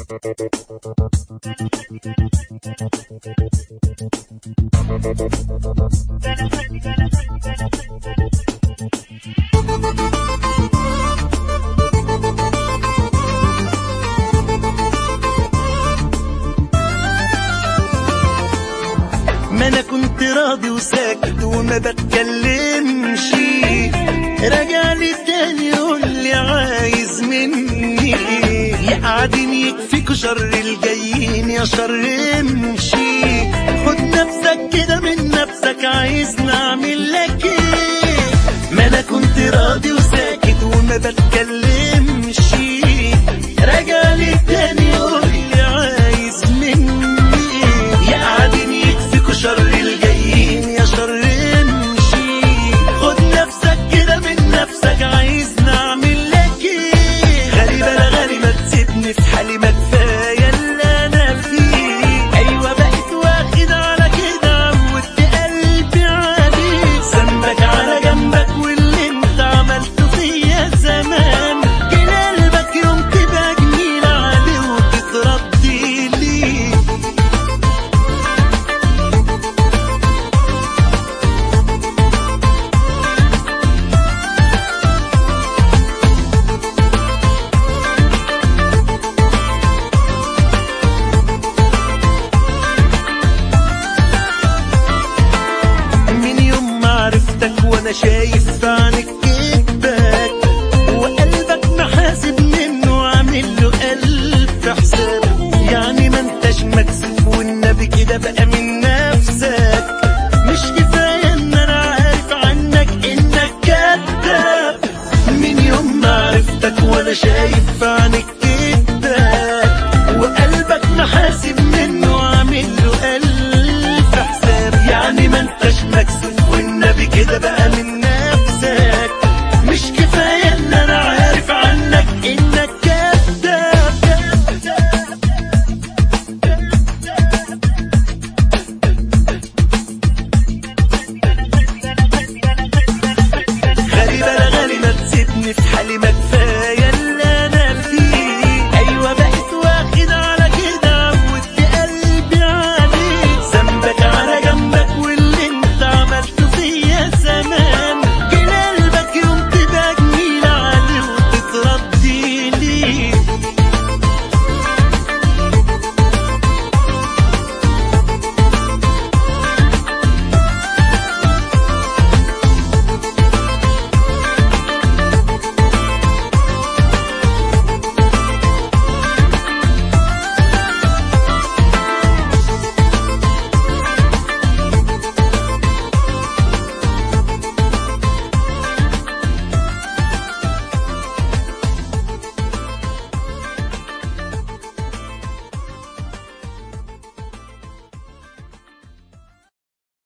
ما انا كنت راضي وساكت وما بتكلمش رجع لي تاني يقول لي عايز مني يقعدين يكفيكوا شر الجايين يا شر امشي خد نفسك كده من نفسك عايز نعمل لك ايه ما انا كنت راضي وساكت وما بتكلمش رجع لي تاني يقول لي عايز مني يقعدين يكفيكوا شر الجايين يا شر امشي خد نفسك كده من نفسك عايز نعمل لك ايه غريبة انا غريبة تسيبني في حالي ما كفاية